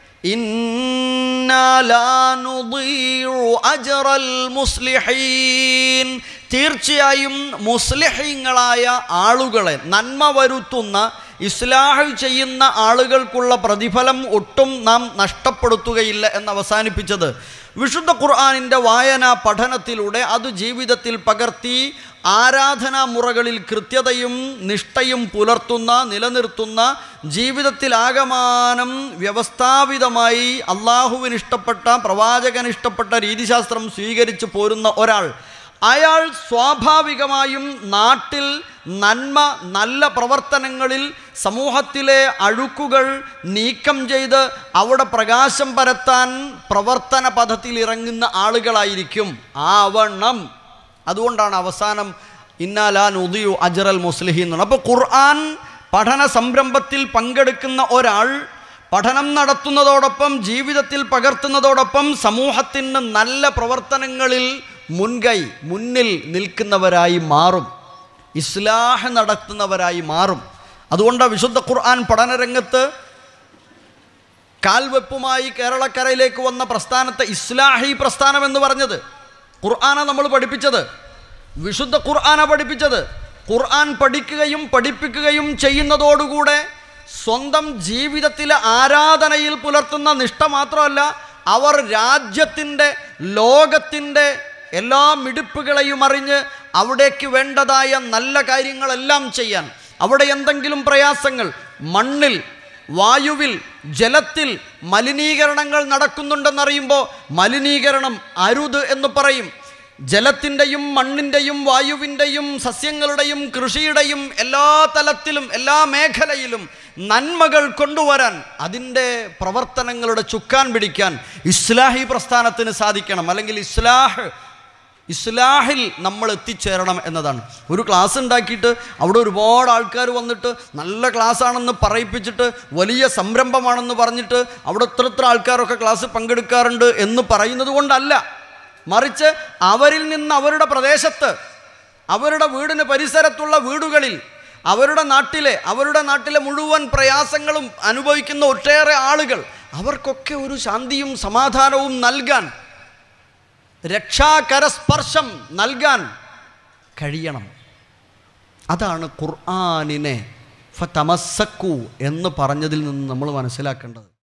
ഇന്നാ ലാ നുദീഉ അജ്റൽ മുസ്ലിഹീൻ തീർച്ചയായും മുസ്ലിഹീങ്ങളായ ആളുകളെ നന്മ വരുത്തുന്ന ഇസ്ലാഹ് ചെയ്യുന്ന ആളുകൾക്കുള്ള പ്രതിഫലം ഒട്ടും നാം നഷ്ടപ്പെടുത്തുകയില്ല എന്ന് അവസാനിപ്പിച്ചത് വിശുദ്ധ ഖുർആാനിൻ്റെ വായന പഠനത്തിലൂടെ അത് ജീവിതത്തിൽ പകർത്തി ആരാധനാ മുറകളിൽ കൃത്യതയും നിഷ്ഠയും പുലർത്തുന്ന നിലനിർത്തുന്ന ജീവിതത്തിലാകമാനം വ്യവസ്ഥാപിതമായി അള്ളാഹുവിന് ഇഷ്ടപ്പെട്ട പ്രവാചകന് ഇഷ്ടപ്പെട്ട രീതിശാസ്ത്രം സ്വീകരിച്ചു പോരുന്ന ഒരാൾ അയാൾ സ്വാഭാവികമായും നാട്ടിൽ നന്മ നല്ല പ്രവർത്തനങ്ങളിൽ സമൂഹത്തിലെ അഴുക്കുകൾ നീക്കം ചെയ്ത് അവിടെ പ്രകാശം പരത്താൻ പ്രവർത്തന പഥത്തിൽ ഇറങ്ങുന്ന ആളുകളായിരിക്കും ആവണം അതുകൊണ്ടാണ് അവസാനം ഇന്നാലാൻ ഉദിയു അജറൽ മുസ്ലിഹി എന്നാണ് അപ്പോൾ ഖുർആൻ പഠന സംരംഭത്തിൽ പങ്കെടുക്കുന്ന ഒരാൾ പഠനം നടത്തുന്നതോടൊപ്പം ജീവിതത്തിൽ പകർത്തുന്നതോടൊപ്പം സമൂഹത്തിന് നല്ല പ്രവർത്തനങ്ങളിൽ മുൻകൈ മുന്നിൽ നിൽക്കുന്നവരായി മാറും ഇസ്ലാഹ് നടത്തുന്നവരായി മാറും അതുകൊണ്ട് വിശുദ്ധ ഖുർആൻ പഠനരംഗത്ത് കാൽവെപ്പുമായി കേരളക്കരയിലേക്ക് വന്ന പ്രസ്ഥാനത്തെ ഇസ്ലാഹി പ്രസ്ഥാനം എന്ന് പറഞ്ഞത് ഖുർആന നമ്മൾ പഠിപ്പിച്ചത് വിശുദ്ധ ഖുർആന പഠിപ്പിച്ചത് ഖുർആൻ പഠിക്കുകയും പഠിപ്പിക്കുകയും ചെയ്യുന്നതോടുകൂടെ സ്വന്തം ജീവിതത്തിലെ ആരാധനയിൽ പുലർത്തുന്ന നിഷ്ഠ മാത്രമല്ല അവർ രാജ്യത്തിൻ്റെ ലോകത്തിൻ്റെ എല്ലാ മിടുപ്പുകളെയും അറിഞ്ഞ് അവിടേക്ക് വേണ്ടതായ നല്ല കാര്യങ്ങളെല്ലാം ചെയ്യാൻ അവിടെ എന്തെങ്കിലും പ്രയാസങ്ങൾ മണ്ണിൽ വായുവിൽ ജലത്തിൽ മലിനീകരണങ്ങൾ നടക്കുന്നുണ്ടെന്നറിയുമ്പോൾ മലിനീകരണം അരുത് എന്ന് പറയും ജലത്തിൻ്റെയും മണ്ണിൻ്റെയും വായുവിൻ്റെയും സസ്യങ്ങളുടെയും കൃഷിയുടെയും എല്ലാ തലത്തിലും എല്ലാ മേഖലയിലും നന്മകൾ കൊണ്ടുവരാൻ അതിൻ്റെ പ്രവർത്തനങ്ങളുടെ ചുക്കാൻ പിടിക്കാൻ ഇസ്ലാഹി പ്രസ്ഥാനത്തിന് സാധിക്കണം അല്ലെങ്കിൽ ഇസ്ലാഹ് ഇസ്ലാഹിൽ നമ്മൾ എത്തിച്ചേരണം എന്നതാണ് ഒരു ക്ലാസ് ഉണ്ടാക്കിയിട്ട് അവിടെ ഒരുപാട് ആൾക്കാർ വന്നിട്ട് നല്ല ക്ലാസ്സാണെന്ന് പറയിപ്പിച്ചിട്ട് വലിയ സംരംഭമാണെന്ന് പറഞ്ഞിട്ട് അവിടെ ഇത്ര ഇത്ര ആൾക്കാരൊക്കെ ക്ലാസ് പങ്കെടുക്കാറുണ്ട് എന്ന് പറയുന്നത് കൊണ്ടല്ല മറിച്ച് അവരിൽ നിന്ന് അവരുടെ പ്രദേശത്ത് അവരുടെ വീടിന് പരിസരത്തുള്ള വീടുകളിൽ അവരുടെ നാട്ടിലെ അവരുടെ നാട്ടിലെ മുഴുവൻ പ്രയാസങ്ങളും അനുഭവിക്കുന്ന ഒട്ടേറെ ആളുകൾ അവർക്കൊക്കെ ഒരു ശാന്തിയും സമാധാനവും നൽകാൻ രക്ഷാകരസ്പർശം നൽകാൻ കഴിയണം അതാണ് ഖുർആാനിനെ ഫതമസ്സക്കു എന്ന് പറഞ്ഞതിൽ നിന്ന് നമ്മൾ മനസ്സിലാക്കേണ്ടത്